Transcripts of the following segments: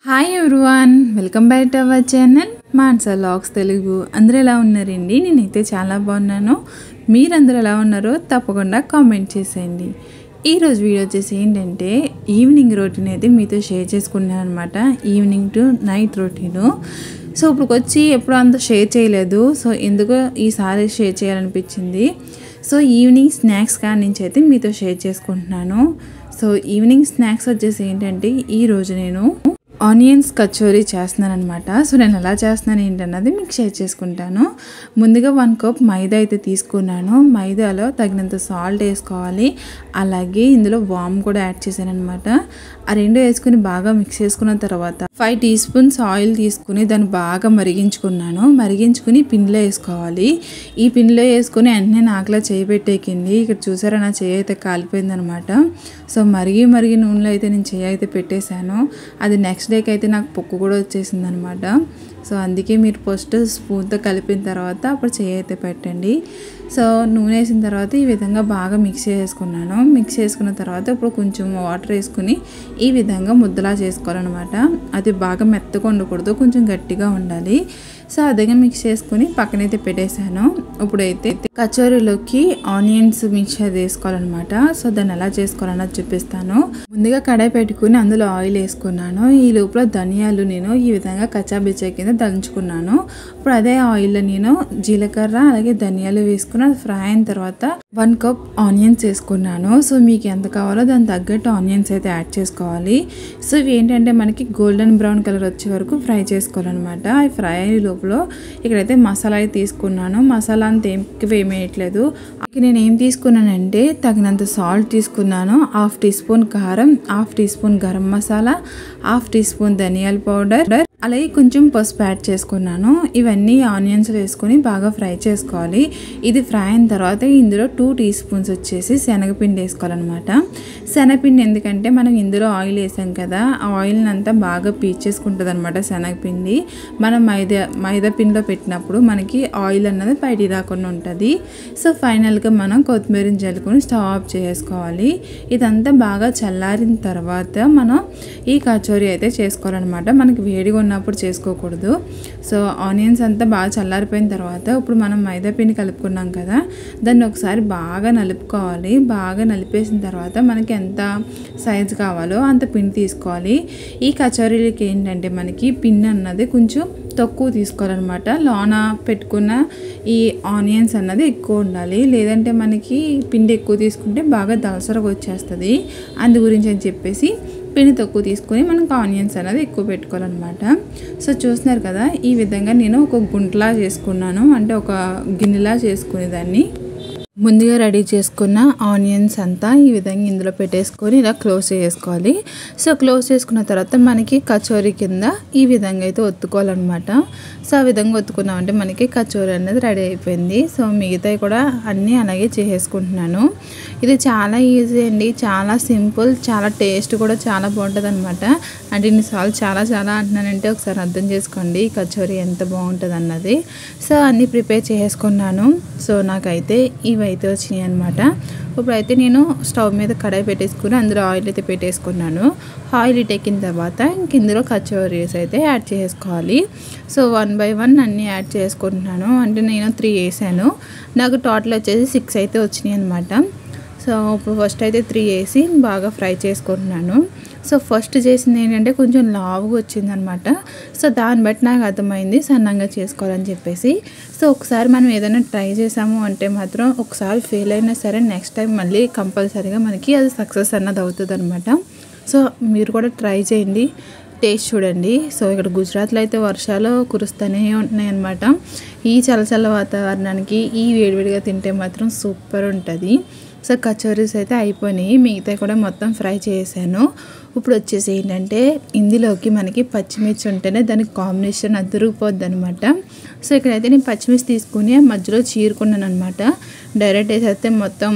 hi everyone welcome back to our channel Mansa vlogs Telugu అందరూ ఎలా ఉన్నారండి నేనైతే చాలా బాగున్నాను మీరందరూ ఎలా ఉన్నారో తప్పకుండా కామెంట్ చేసేయండి ఈరోజు వీడియో వచ్చేసి ఏంటంటే ఈవినింగ్ రొటీన్ అయితే మీతో షేర్ చేసుకున్నాను అనమాట evening to night routine so ఇప్పుడు వచ్చి ఎప్పుడు అంత షేర్ చేయలేదు సో ఎందుకో ఈసారి షేర్ చేయాలనిపించింది సో ఈవినింగ్ స్నాక్స్ కాడి నుంచి అయితే మీతో షేర్ చేసుకుంటున్నాను సో ఈవినింగ్ స్నాక్స్ వచ్చేసి ఏంటంటే ఈరోజు నేను ఆనియన్స్ కచోరీ చేస్తున్నాను అనమాట సో నేను ఎలా చేస్తున్నాను ఏంటన్నది మీకు షేర్ చేసుకుంటాను ముందుగా వన్ కప్ మైదా అయితే తీసుకున్నాను మైదాలో తగినంత సాల్ట్ వేసుకోవాలి అలాగే ఇందులో వామ్ కూడా యాడ్ చేశాను అనమాట ఆ రెండు వేసుకుని బాగా మిక్స్ చేసుకున్న తర్వాత ఫైవ్ టీ స్పూన్స్ ఆయిల్ తీసుకుని దాన్ని బాగా మరిగించుకున్నాను మరిగించుకుని పిన్లో వేసుకోవాలి ఈ పిన్లో వేసుకుని వెంటనే నాకులా చేయి పెట్టేకింది ఇక్కడ చూసారా నా చేయి అయితే కాలిపోయిందనమాట సో మరిగి మరిగి నూనెలో అయితే నేను చేయి అయితే పెట్టేశాను అది నెక్స్ట్ డేకి అయితే నాకు పొక్కు కూడా వచ్చేసింది అనమాట సో అందుకే మీరు ఫస్ట్ స్పూన్తో కలిపిన తర్వాత అప్పుడు చేయి అయితే పెట్టండి సో నూనె వేసిన తర్వాత ఈ విధంగా బాగా మిక్స్ చేసుకున్నాను మిక్స్ చేసుకున్న తర్వాత ఇప్పుడు కొంచెం వాటర్ వేసుకుని ఈ విధంగా ముద్దలా చేసుకోవాలన్నమాట అది బాగా మెత్తగా ఉండకూడదు కొంచెం గట్టిగా ఉండాలి సో అదిగా మిక్స్ చేసుకుని పక్కనైతే పెట్టేశాను ఇప్పుడైతే కచోరీలోకి ఆనియన్స్ మిక్చర్ వేసుకోవాలన్నమాట సో దాన్ని ఎలా చేసుకోవాలన్నది చూపిస్తాను ముందుగా కడాయి పెట్టుకుని అందులో ఆయిల్ వేసుకున్నాను ఈ లోపల ధనియాలు నేను ఈ విధంగా కచ్చాబిచ్చా కింద దంచుకున్నాను ఇప్పుడు అదే ఆయిల్లో నేను జీలకర్ర అలాగే ధనియాలు వేసుకుని అది ఫ్రై అయిన తర్వాత వన్ కప్ ఆనియన్స్ వేసుకున్నాను సో మీకు ఎంత కావాలో దాని తగ్గట్టు ఆనియన్స్ అయితే యాడ్ చేసుకోవాలి సో ఇవి ఏంటంటే మనకి గోల్డెన్ బ్రౌన్ కలర్ వచ్చే వరకు ఫ్రై చేసుకోవాలన్నమాట అవి ఫ్రై అయ్యే లోపల ఇక్కడైతే మసాలా అయితే తీసుకున్నాను మసాలా అంత ఏం వేయట్లేదు నేను ఏం తీసుకున్నానంటే తగినంత సాల్ట్ తీసుకున్నాను హాఫ్ టీ స్పూన్ కారం half teaspoon garam masala half teaspoon ధనియాల పౌడర్ అలాగే కొంచెం పసుపు యాడ్ చేసుకున్నాను ఇవన్నీ ఆనియన్స్ వేసుకొని బాగా ఫ్రై చేసుకోవాలి ఇది ఫ్రై అయిన తర్వాత ఇందులో టూ టీ స్పూన్స్ వచ్చేసి శనగపిండి వేసుకోవాలన్నమాట శనగపిండి ఎందుకంటే మనం ఇందులో ఆయిల్ వేసాం కదా ఆ ఆయిల్ని అంతా బాగా పీచేసుకుంటుంది అనమాట శనగపిండి మనం మైదా మైదా పిండిలో పెట్టినప్పుడు మనకి ఆయిల్ అన్నది బయటికి రాకుండా ఉంటుంది సో ఫైనల్గా మనం కొత్తిమీరని జల్లుకొని స్టవ్ ఆఫ్ చేసుకోవాలి ఇదంతా బాగా చల్లారిన తర్వాత మనం ఈ కచోరీ అయితే చేసుకోవాలన్నమాట మనకి వేడిగా ఉన్నప్పుడు చేసుకోకూడదు సో ఆనియన్స్ అంతా బాగా చల్లారిపోయిన తర్వాత ఇప్పుడు మనం మైదా పిండి కలుపుకున్నాం కదా దాన్ని ఒకసారి బాగా నలుపుకోవాలి బాగా నలిపేసిన తర్వాత మనకి ఎంత సైజు కావాలో అంత పిండి తీసుకోవాలి ఈ కచోరీలకి ఏంటంటే మనకి పిండి అన్నది కొంచెం తక్కువ తీసుకోవాలన్నమాట లోన పెట్టుకున్న ఈ ఆనియన్స్ అన్నది ఎక్కువ ఉండాలి లేదంటే మనకి పిండి ఎక్కువ తీసుకుంటే బాగా దలసరగా వచ్చేస్తుంది అందు గురించి అని చెప్పేసి పిండి తక్కువ తీసుకొని మనకు ఆనియన్స్ అనేది ఎక్కువ పెట్టుకోవాలన్నమాట సో చూస్తున్నారు కదా ఈ విధంగా నేను ఒక గుంటలా చేసుకున్నాను అంటే ఒక గిన్నెలా చేసుకునే దాన్ని ముందుగా రెడీ చేసుకున్న ఆనియన్స్ అంతా ఈ విధంగా ఇందులో పెట్టేసుకొని ఇలా క్లోజ్ చేసుకోవాలి సో క్లోజ్ చేసుకున్న తర్వాత మనకి కచోరీ కింద ఈ విధంగా అయితే ఒత్తుకోవాలన్నమాట సో ఆ విధంగా ఒత్తుకున్నామంటే మనకి కచోరీ అనేది రెడీ అయిపోయింది సో మిగతాయి కూడా అన్నీ అలాగే చేసేసుకుంటున్నాను ఇది చాలా ఈజీ అండి చాలా సింపుల్ చాలా టేస్ట్ కూడా చాలా బాగుంటుంది అనమాట అంటే ఇన్నిసార్లు చాలా చాలా అంటున్నానంటే ఒకసారి అర్థం చేసుకోండి ఈ కచోరీ ఎంత బాగుంటుంది అన్నది సో అన్నీ ప్రిపేర్ చేసుకున్నాను సో నాకైతే ఇవైతే వచ్చినాయి అనమాట ఇప్పుడైతే నేను స్టవ్ మీద కడాయి పెట్టేసుకుని అందులో ఆయిల్ అయితే పెట్టేసుకున్నాను ఆయిల్ ఎక్కిన తర్వాత ఇంక ఇందులో కచోరీస్ అయితే యాడ్ చేసుకోవాలి సో వన్ బై వన్ అన్నీ యాడ్ చేసుకుంటున్నాను అంటే నేను త్రీ వేసాను నాకు టోటల్ వచ్చేసి సిక్స్ అయితే వచ్చినాయి అనమాట సో ఇప్పుడు ఫస్ట్ అయితే త్రీ వేసి బాగా ఫ్రై చేసుకుంటున్నాను సో ఫస్ట్ చేసింది ఏంటంటే కొంచెం లావుగా వచ్చిందనమాట సో దాన్ని బట్టి నాకు అర్థమైంది సన్నంగా చేసుకోవాలని చెప్పేసి సో ఒకసారి మనం ఏదైనా ట్రై చేసాము అంటే మాత్రం ఒకసారి ఫెయిల్ అయినా సరే నెక్స్ట్ టైం మళ్ళీ కంపల్సరీగా మనకి అది సక్సెస్ అన్నది అవుతుంది అనమాట సో మీరు కూడా ట్రై చేయండి టేస్ట్ చూడండి సో ఇక్కడ గుజరాత్లో అయితే వర్షాలు కురుస్తూనే ఉన్నాయన్నమాట ఈ చల్లచల్ల వాతావరణానికి ఈ వేడివేడిగా తింటే మాత్రం సూపర్ ఉంటుంది సో కచోరీస్ అయితే అయిపోయినాయి మిగతా కూడా మొత్తం ఫ్రై చేశాను ఇప్పుడు వచ్చేసి ఏంటంటే ఇందులోకి మనకి పచ్చిమిర్చి ఉంటేనే దానికి కాంబినేషన్ అదిరిగిపోద్ది అనమాట సో ఇక్కడైతే నేను పచ్చిమిర్చి తీసుకుని మధ్యలో చీరుకున్నాను అనమాట డైరెక్ట్ వేసేస్తే మొత్తం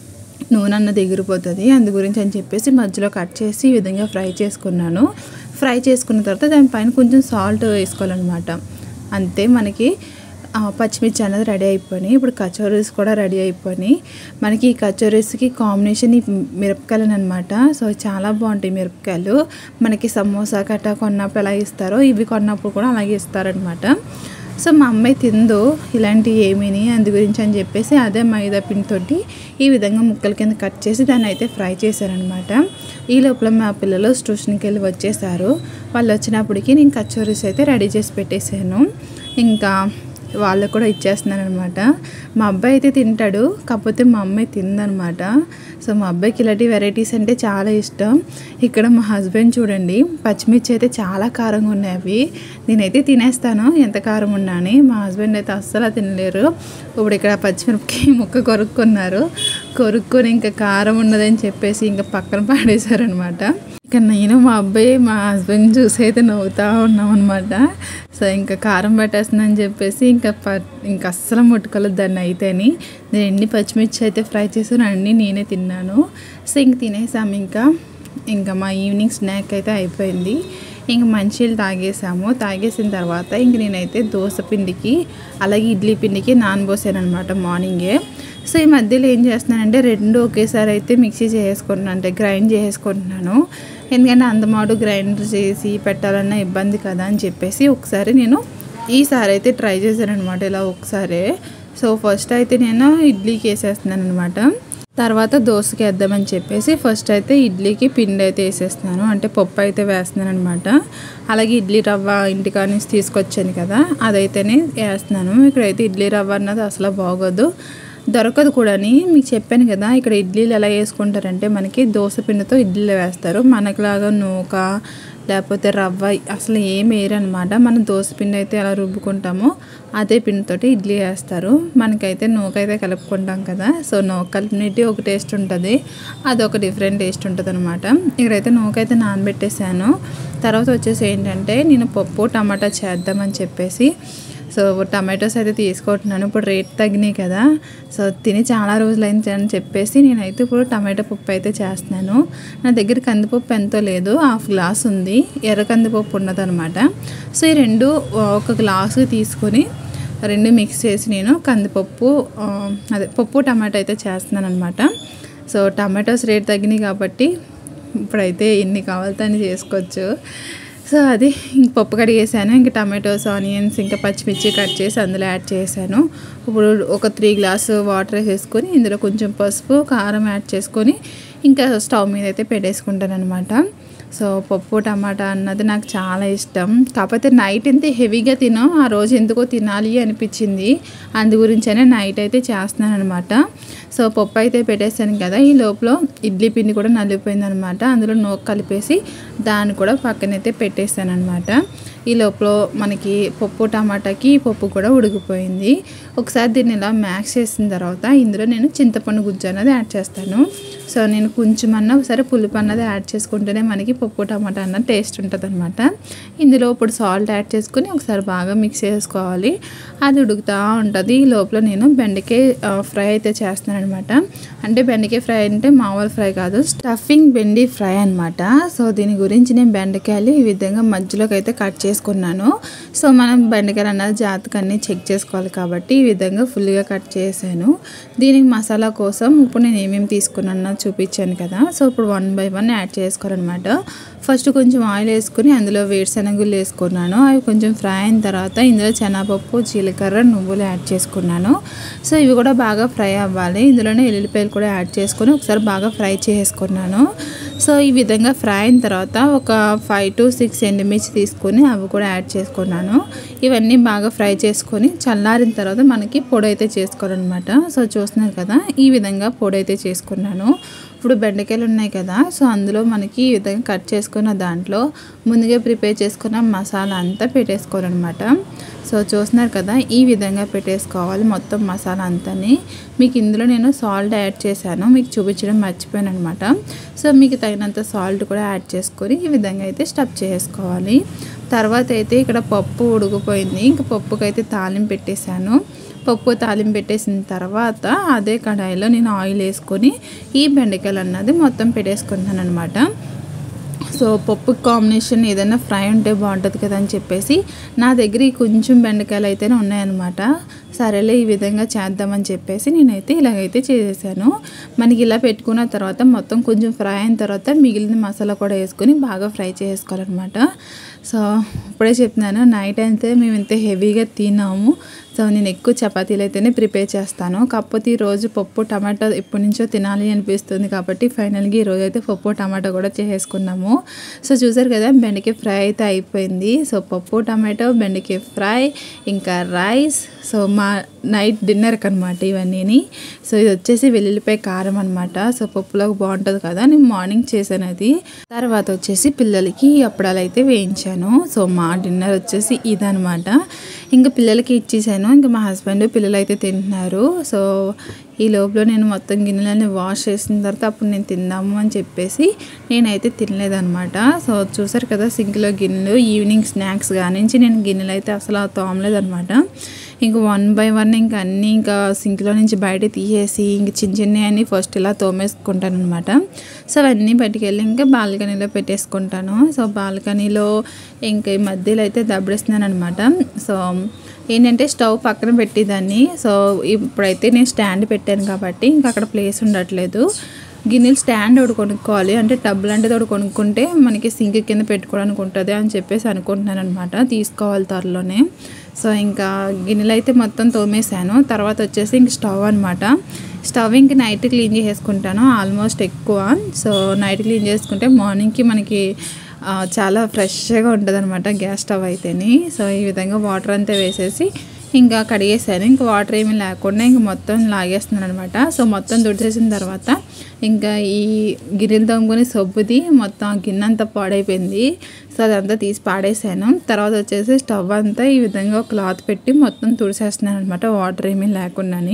నూనె అన్నది ఎగిరిపోతుంది అందు గురించి అని చెప్పేసి మధ్యలో కట్ చేసి ఈ విధంగా ఫ్రై చేసుకున్నాను ఫ్రై చేసుకున్న తర్వాత దానిపైన కొంచెం సాల్ట్ వేసుకోవాలన్నమాట అంతే మనకి ఆ, పచ్చిమిర్చి అనేది రెడీ అయిపోయినాయి ఇప్పుడు కచోరీస్ కూడా రెడీ అయిపోయినాయి మనకి ఈ కచోరీస్కి కాంబినేషన్ ఈ మిరపకాయలు అనమాట సో చాలా బాగుంటాయి మిరపకాయలు మనకి సమోసా కట్ట కొన్నప్పుడు ఎలా ఇస్తారో ఇవి కొన్నప్పుడు కూడా అలాగే ఇస్తారనమాట సో మా అమ్మాయి తిందో ఇలాంటివి ఏమీని అందు గురించి అని చెప్పేసి అదే మైదా పిండితోటి ఈ విధంగా ముక్కల కింద కట్ చేసి దాన్ని అయితే ఫ్రై చేశారనమాట ఈ లోపల మా పిల్లలు ట్యూషన్కి వెళ్ళి వచ్చేసారు వాళ్ళు వచ్చినప్పటికి నేను కచోరీస్ అయితే రెడీ చేసి పెట్టేశాను ఇంకా వాళ్ళకు కూడా ఇచ్చేస్తున్నాను అనమాట మా అబ్బాయి అయితే తింటాడు కాకపోతే మా అమ్మాయి తిందనమాట సో మా అబ్బాయికి ఇలాంటి వెరైటీస్ అంటే చాలా ఇష్టం ఇక్కడ మా హస్బెండ్ చూడండి పచ్చిమిర్చి అయితే చాలా కారంగా ఉన్నాయి అవి నేనైతే తినేస్తాను ఎంత కారం ఉన్నా అని మా హస్బెండ్ అయితే అస్సలు తినలేరు ఇప్పుడు ఇక్కడ పచ్చిమిరపకాయ ముక్క కొరుక్కున్నారు కొరుక్కొని ఇంకా కారం ఉన్నదని చెప్పేసి ఇంకా పక్కన పాడేశారనమాట ఇక నేను మా అబ్బాయి మా హస్బెండ్ చూసి అయితే నవ్వుతూ ఉన్నాం అనమాట సో ఇంకా కారం పట్టేస్తుందని చెప్పేసి ఇంకా ప ఇంకా అస్సలు ముట్టుకోలేదు దాన్ని అయితేని నేను ఎన్ని పచ్చిమిర్చి అయితే ఫ్రై చేసాను అన్నీ నేనే తిన్నాను సో ఇంక తినేసాము ఇంకా ఇంకా మా ఈవినింగ్ స్నాక్ అయితే అయిపోయింది ఇంక మంచిలు తాగేసాము తాగేసిన తర్వాత ఇంక నేనైతే దోశ పిండికి అలాగే ఇడ్లీ పిండికి నానబోసాను అనమాట మార్నింగే సో ఈ మధ్యలో ఏం చేస్తున్నానంటే రెండు ఒకేసారి అయితే మిక్సీ చేసుకుంటున్నాను అంటే గ్రైండ్ చేసుకుంటున్నాను ఎందుకంటే అందమాడు గ్రైండర్ చేసి పెట్టాలన్న ఇబ్బంది కదా అని చెప్పేసి ఒకసారి నేను ఈసారి అయితే ట్రై చేశాను అనమాట ఇలా ఒకసారి సో ఫస్ట్ అయితే నేను ఇడ్లీకి వేసేస్తున్నాను అనమాట తర్వాత దోశకి వేద్దామని చెప్పేసి ఫస్ట్ అయితే ఇడ్లీకి పిండి అయితే వేసేస్తున్నాను అంటే పప్పు అయితే వేస్తున్నాను అనమాట అలాగే ఇడ్లీ రవ్వ ఇంటికా నుంచి తీసుకొచ్చాను కదా అదైతేనే వేస్తున్నాను ఇక్కడైతే ఇడ్లీ రవ్వ అన్నది అసలు బాగోదు దొరకదు కూడాని మీకు చెప్పాను కదా ఇక్కడ ఇడ్లీలు ఎలా వేసుకుంటారంటే మనకి దోశ పిండితో ఇడ్లీలు వేస్తారు మనకులాగా నూక లేకపోతే రవ్వ అసలు ఏం వేయరనమాట మనం దోశ పిండి అయితే ఎలా రుబ్బుకుంటామో అదే పిండితోటి ఇడ్లీ వేస్తారు మనకైతే నూక అయితే కలుపుకుంటాం కదా సో నూక కలిపినట్టు ఒక టేస్ట్ ఉంటుంది అది ఒక డిఫరెంట్ టేస్ట్ ఉంటుంది అనమాట ఇక్కడైతే నూక అయితే నానబెట్టేసాను తర్వాత వచ్చేసి ఏంటంటే నేను పప్పు టమాటా చేద్దామని చెప్పేసి సో టమాటోస్ అయితే తీసుకుంటున్నాను ఇప్పుడు రేట్ తగ్గినాయి కదా సో తిని చాలా రోజులు అయింది అని చెప్పేసి నేనైతే ఇప్పుడు టమాటో పప్పు అయితే చేస్తున్నాను నా దగ్గర కందిపప్పు ఎంతో లేదు హాఫ్ గ్లాస్ ఉంది ఎర్ర కందిపప్పు ఉన్నదనమాట సో ఈ రెండు ఒక గ్లాసు తీసుకొని రెండు మిక్స్ చేసి నేను కందిపప్పు ఆ, అదే పప్పు టమాటో అయితే చేస్తున్నాను అనమాట సో టమాటోస్ రేట్ తగ్గినాయి కాబట్టి ఇప్పుడైతే ఎన్ని కావాలితే అన్ని చేసుకోవచ్చు సో అది ఇంక పప్పు కడిగేసాను ఇంకా టమాటోస్ ఆనియన్స్ ఇంకా పచ్చిమిర్చి కట్ చేసి అందులో యాడ్ చేశాను ఇప్పుడు ఒక త్రీ గ్లాస్ వాటర్ వేసేసుకొని ఇందులో కొంచెం పసుపు కారం యాడ్ చేసుకొని ఇంకా స్టవ్ మీద అయితే పెట్టేసుకుంటాను అనమాట సో పప్పు టమాటా అన్నది నాకు చాలా ఇష్టం కాకపోతే నైట్ ఎంత హెవీగా తినో ఆ రోజు ఎందుకో తినాలి అనిపించింది అందు గురించనే నైట్ అయితే చేస్తున్నాను అనమాట సో పప్పు అయితే పెట్టేశాను కదా ఈ లోపల ఇడ్లీ పిండి కూడా నలిగిపోయింది అనమాట అందులో నూక కలిపేసి దాన్ని కూడా పక్కనైతే పెట్టేశాను అనమాట ఈ లోపల మనకి పప్పు టమాటాకి పప్పు కూడా ఉడికిపోయింది ఒకసారి దీన్ని ఇలా మ్యాక్స్ చేసిన తర్వాత ఇందులో నేను చింతపండు గుజ్జు అనేది యాడ్ చేస్తాను సో నేను కొంచెం అన్న ఒకసారి పులుపు అన్నది యాడ్ చేసుకుంటేనే మనకి పప్పు టమాటా అన్న టేస్ట్ ఉంటుంది అనమాట ఇందులో ఇప్పుడు సాల్ట్ యాడ్ చేసుకుని ఒకసారి బాగా మిక్స్ చేసుకోవాలి అది ఉడుకుతూ ఉంటుంది ఈ లోపల నేను బెండకాయ ఆ, ఫ్రై అయితే చేస్తున్నాను అనమాట అంటే బెండకాయ ఫ్రై అంటే మామూలు ఫ్రై కాదు స్టఫింగ్ బెండి ఫ్రై అనమాట సో దీని గురించి నేను బెండకాయలు ఈ విధంగా మధ్యలోకి అయితే కట్ చేసుకున్నాను సో మనం బెండకాయలు అన్నది జాతకాన్ని చెక్ చేసుకోవాలి కాబట్టి ఈ విధంగా ఫుల్గా కట్ చేశాను దీనికి మసాలా కోసం ఇప్పుడు నేను ఏమేమి తీసుకున్నానో చూపించాను కదా సో ఇప్పుడు వన్ బై వన్ యాడ్ చేసుకోవాలన్నమాట ఫస్ట్ కొంచెం ఆయిల్ వేసుకుని అందులో వేరుశనగులు వేసుకున్నాను అవి కొంచెం ఫ్రై అయిన తర్వాత ఇందులో శనగపప్పు జీలకర్ర నువ్వులు యాడ్ చేసుకున్నాను సో ఇవి కూడా బాగా ఫ్రై అవ్వాలి ఇందులోనే ఎల్లుల్లిపాయలు కూడా యాడ్ చేసుకొని ఒకసారి బాగా ఫ్రై చేసుకున్నాను సో ఈ విధంగా ఫ్రై అయిన తర్వాత ఒక ఫైవ్ టు సిక్స్ ఎండుమిర్చి తీసుకొని అవి కూడా యాడ్ చేసుకున్నాను ఇవన్నీ బాగా ఫ్రై చేసుకొని చల్లారిన తర్వాత మనకి పొడి అయితే చేసుకోవాలన్నమాట సో చూస్తున్నారు కదా ఈ విధంగా పొడి అయితే చేసుకున్నాను ఇప్పుడు బెండకాయలు ఉన్నాయి కదా సో అందులో మనకి ఈ విధంగా కట్ చేసుకున్న దాంట్లో ముందుగా ప్రిపేర్ చేసుకున్న మసాలా అంతా పెట్టేసుకోవాలన్నమాట సో చూస్తున్నారు కదా ఈ విధంగా పెట్టేసుకోవాలి మొత్తం మసాలా అంతాని మీకు ఇందులో నేను సాల్ట్ యాడ్ చేశాను మీకు చూపించడం మర్చిపోయాను అనమాట సో మీకు తగినంత సాల్ట్ కూడా యాడ్ చేసుకొని ఈ విధంగా అయితే స్టఫ్ చేసుకోవాలి తర్వాత అయితే ఇక్కడ పప్పు ఉడికిపోయింది ఇంకా పప్పుకైతే తాలింపు పెట్టేశాను పప్పు తాలింపు పెట్టేసిన తర్వాత అదే కడాయిలో నేను ఆయిల్ వేసుకొని ఈ బెండకాయలు అన్నది మొత్తం పెట్టేసుకుంటాను అనమాట సో పప్పు కాంబినేషన్ ఏదైనా ఫ్రై ఉంటే బాగుంటుంది కదా అని చెప్పేసి నా దగ్గర ఈ కొంచెం బెండకాయలు అయితేనే ఉన్నాయన్నమాట సరేలే ఈ విధంగా చేద్దామని చెప్పేసి నేనైతే ఇలాగైతే చేసేసాను మనకి ఇలా పెట్టుకున్న తర్వాత మొత్తం కొంచెం ఫ్రై అయిన తర్వాత మిగిలిన మసాలా కూడా వేసుకొని బాగా ఫ్రై చేసుకోవాలన్నమాట సో ఇప్పుడే చెప్తున్నాను నైట్ అయితే మేము ఇంత హెవీగా తిన్నాము సో నేను ఎక్కువ చపాతీలు అయితేనే ప్రిపేర్ చేస్తాను కాకపోతే ఈరోజు పప్పు టమాటో ఎప్పటి నుంచో తినాలి అనిపిస్తుంది కాబట్టి ఫైనల్గా ఈరోజు అయితే పప్పు టమాటో కూడా చేసేసుకున్నాము సో చూసారు కదా బెండకాయ ఫ్రై అయితే అయిపోయింది సో పప్పు టమాటో బెండకాయ ఫ్రై ఇంకా రైస్ సో మా నైట్ డిన్నర్కి అనమాట ఇవన్నీ సో ఇది వచ్చేసి వెల్లుల్లిపాయ కారం అనమాట సో పప్పులోకి బాగుంటుంది కదా నేను మార్నింగ్ చేశాను అది తర్వాత వచ్చేసి పిల్లలకి అప్పడాలు అయితే వేయించాను సో మా డిన్నర్ వచ్చేసి ఇదనమాట ఇంకా పిల్లలకి ఇచ్చేసాను ఇంకా మా హస్బెండ్ పిల్లలు అయితే తింటున్నారు సో ఈ లోపల నేను మొత్తం గిన్నెలన్నీ వాష్ చేసిన తర్వాత అప్పుడు నేను తిందాము అని చెప్పేసి నేనైతే తినలేదనమాట సో చూసారు కదా సింక్లో గిన్నెలు ఈవినింగ్ స్నాక్స్ కానించి నేను గిన్నెలు అయితే అసలు తోమలేదనమాట ఇంకా వన్ బై వన్ ఇంకా అన్నీ ఇంకా సింక్లో నుంచి బయట తీసేసి ఇంక చిన్న చిన్న అన్నీ ఫస్ట్ ఇలా తోమేసుకుంటాను అనమాట సో అవన్నీ బయటికి ఇంకా బాల్కనీలో పెట్టేసుకుంటాను సో బాల్కనీలో ఇంకా ఈ మధ్యలో అయితే దబ్బడిస్తున్నాను అనమాట సో ఏంటంటే స్టవ్ పక్కన పెట్టేదాన్ని సో ఇప్పుడైతే నేను స్టాండ్ పెట్టాను కాబట్టి ఇంకా అక్కడ ప్లేస్ ఉండట్లేదు గిన్నెలు స్టాండ్ ఒకటి కొనుక్కోవాలి అంటే టబ్ లాంటిది ఒకటి కొనుక్కుంటే మనకి సింక్ కింద పెట్టుకోవడానికి ఉంటుంది అని చెప్పేసి అనుకుంటున్నాను అనమాట తీసుకోవాలి త్వరలోనే సో ఇంకా గిన్నెలు అయితే మొత్తం తోమేశాను తర్వాత వచ్చేసి ఇంక స్టవ్ అనమాట స్టవ్ ఇంక నైట్ క్లీన్ చేసుకుంటాను ఆల్మోస్ట్ ఎక్కువ సో నైట్ క్లీన్ చేసుకుంటే మార్నింగ్కి మనకి ఆ, చాలా ఫ్రెష్గా ఉంటుంది అనమాట గ్యాస్ స్టవ్ అయితేని సో ఈ విధంగా వాటర్ అంతా వేసేసి ఇంకా కడిగేసాను ఇంకా వాటర్ ఏమీ లేకుండా ఇంకా మొత్తం లాగేస్తున్నాను అనమాట సో మొత్తం తుడిచేసిన తర్వాత ఇంకా ఈ గిన్నెలు తోముకొని సబ్బుది మొత్తం ఆ గిన్నె అంతా పాడైపోయింది సో అదంతా తీసి పాడేసాను తర్వాత వచ్చేసి స్టవ్ అంతా ఈ విధంగా క్లాత్ పెట్టి మొత్తం తుడిసేస్తున్నాను అనమాట వాటర్ ఏమీ లేకుండాని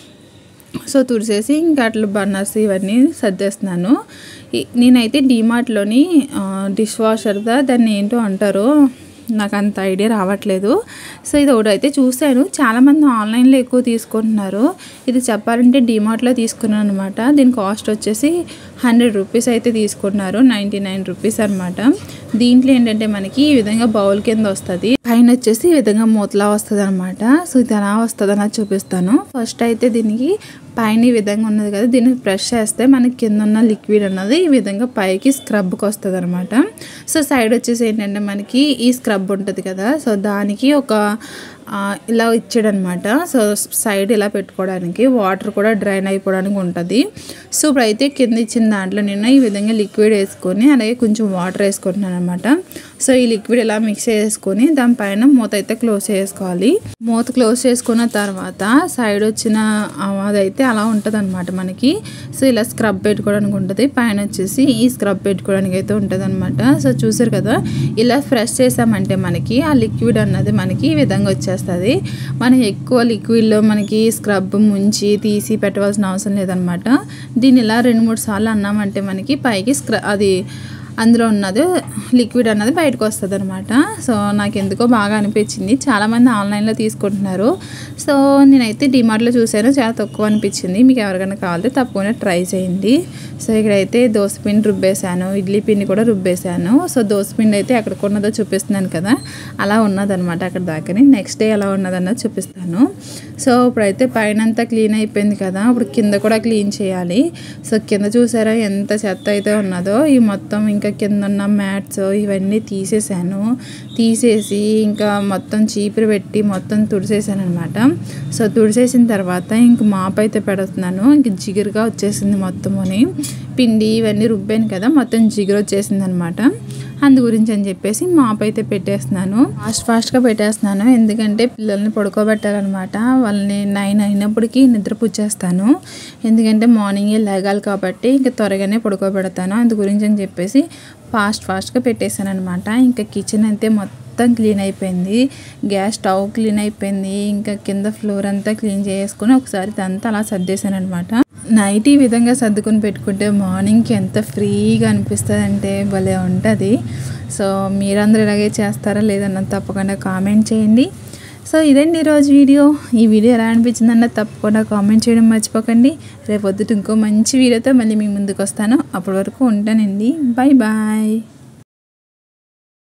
సో తుడిసేసి ఇంకా అట్లా బర్నర్స్ ఇవన్నీ సర్దేస్తున్నాను ఈ- నేనైతే డీమార్ట్లోని డిష్ వాషర్దా దాన్ని ఏంటో అంటారు నాకు అంత ఐడియా రావట్లేదు సో ఇది ఒకటి అయితే చూశాను చాలామంది ఆన్లైన్లో ఎక్కువ తీసుకుంటున్నారు ఇది చెప్పాలంటే డీమార్ట్లో తీసుకున్నాను అనమాట దీని కాస్ట్ వచ్చేసి హండ్రెడ్ రూపీస్ అయితే తీసుకున్నారు నైంటీ నైన్ రూపీస్ అనమాట దీంట్లో ఏంటంటే మనకి ఈ విధంగా బౌల్ కింద వస్తుంది పైన వచ్చేసి ఈ విధంగా మూతలా వస్తుంది అనమాట సో ఇది ఎలా వస్తుంది అన్నది చూపిస్తాను ఫస్ట్ అయితే దీనికి పైన ఈ విధంగా ఉన్నది కదా దీన్ని ప్రెస్ చేస్తే మనకి కింద ఉన్న లిక్విడ్ అన్నది ఈ విధంగా పైకి స్క్రబ్కి వస్తుంది అనమాట సో సైడ్ వచ్చేసి ఏంటంటే మనకి ఈ స్క్రబ్ ఉంటుంది కదా సో దానికి ఒక ఆ, ఇలా ఇచ్చాడనమాట సో సైడ్ ఇలా పెట్టుకోవడానికి వాటర్ కూడా డ్రైన్ అయిపోవడానికి ఉంటుంది సో ఇప్పుడైతే కింద ఇచ్చిన దాంట్లో నేను ఈ విధంగా లిక్విడ్ వేసుకొని అలాగే కొంచెం వాటర్ వేసుకుంటున్నాను అనమాట సో ఈ లిక్విడ్ ఇలా మిక్స్ చేసుకొని దానిపైన మూత అయితే క్లోజ్ చేసుకోవాలి మూత క్లోజ్ చేసుకున్న తర్వాత సైడ్ వచ్చిన ఆ, అదైతే అలా ఉంటుంది అనమాట మనకి సో ఇలా స్క్రబ్ పెట్టుకోవడానికి ఉంటుంది పైన వచ్చేసి ఈ స్క్రబ్ పెట్టుకోవడానికి అయితే ఉంటుంది అనమాట సో చూసారు కదా ఇలా ఫ్రెష్ చేసామంటే మనకి ఆ లిక్విడ్ అన్నది మనకి ఈ విధంగా వచ్చేస్తుంది మనం ఎక్కువ లిక్విడ్లో మనకి స్క్రబ్ ముంచి తీసి పెట్టవలసిన అవసరం లేదనమాట దీన్ని ఇలా రెండు మూడు సార్లు అన్నామంటే మనకి పైకి స్క్ర అది అందులో ఉన్నది లిక్విడ్ అన్నది బయటకు వస్తుంది అనమాట సో నాకు ఎందుకో బాగా అనిపించింది చాలామంది ఆన్లైన్లో తీసుకుంటున్నారు సో నేనైతే డిమార్ట్లో చూశాను చాలా తక్కువ అనిపించింది మీకు ఎవరికైనా కావాలంటే తప్పకుండా ట్రై చేయండి సో ఇక్కడైతే దోసపిండి రుబ్బేశాను ఇడ్లీ పిండి కూడా రుబ్బేశాను సో దోసపిండి అయితే ఎక్కడ ఉన్నదో చూపిస్తున్నాను కదా అలా ఉన్నదనమాట అక్కడ దాకాని నెక్స్ట్ డే ఎలా ఉన్నదన్నది చూపిస్తాను సో ఇప్పుడైతే పైన అంతా క్లీన్ అయిపోయింది కదా ఇప్పుడు కింద కూడా క్లీన్ చేయాలి సో కింద చూసారా ఎంత చెత్త అయితే ఉన్నదో ఈ మొత్తం ఇంకా కింద ఉన్న మ్యాట్స్ ఇవన్నీ తీసేసాను తీసేసి ఇంకా మొత్తం చీపురు పెట్టి మొత్తం తుడిసేసాను అనమాట సో తుడిసేసిన తర్వాత ఇంక మాప్ అయితే పెడుతున్నాను ఇంక జిగురుగా వచ్చేసింది మొత్తం అని పిండి ఇవన్నీ రుబ్బాను కదా మొత్తం జిగురు వచ్చేసింది అనమాట అందు గురించి అని చెప్పేసి మాప్ అయితే పెట్టేస్తున్నాను ఫాస్ట్ ఫాస్ట్గా పెట్టేస్తున్నాను ఎందుకంటే పిల్లల్ని పడుకోబెట్టాలన్నమాట వాళ్ళని నైన్ అయినప్పటికీ నిద్ర పుచ్చేస్తాను ఎందుకంటే మార్నింగే లేగాలి కాబట్టి ఇంకా త్వరగానే పడుకోబెడతాను అందు గురించి అని చెప్పేసి ఫాస్ట్ ఫాస్ట్గా పెట్టేశాను అనమాట ఇంకా కిచెన్ అయితే మొత్తం క్లీన్ అయిపోయింది గ్యాస్ స్టవ్ క్లీన్ అయిపోయింది ఇంకా కింద ఫ్లోర్ అంతా క్లీన్ చేసుకుని ఒకసారి ఇదంతా అలా సర్దేశాను అనమాట నైట్ ఈ విధంగా సర్దుకొని పెట్టుకుంటే మార్నింగ్కి ఎంత ఫ్రీగా అనిపిస్తుంది అంటే భలే ఉంటుంది సో మీరందరూ ఇలాగే చేస్తారా లేదన్నది తప్పకుండా కామెంట్ చేయండి సో ఇదండి ఈరోజు వీడియో ఈ వీడియో ఎలా అనిపించిందన్న తప్పకుండా కామెంట్ చేయడం మర్చిపోకండి రేపు పొద్దుట ఇంకో మంచి వీడియోతో మళ్ళీ మీ ముందుకు వస్తాను అప్పటి వరకు ఉంటానండి బాయ్ బాయ్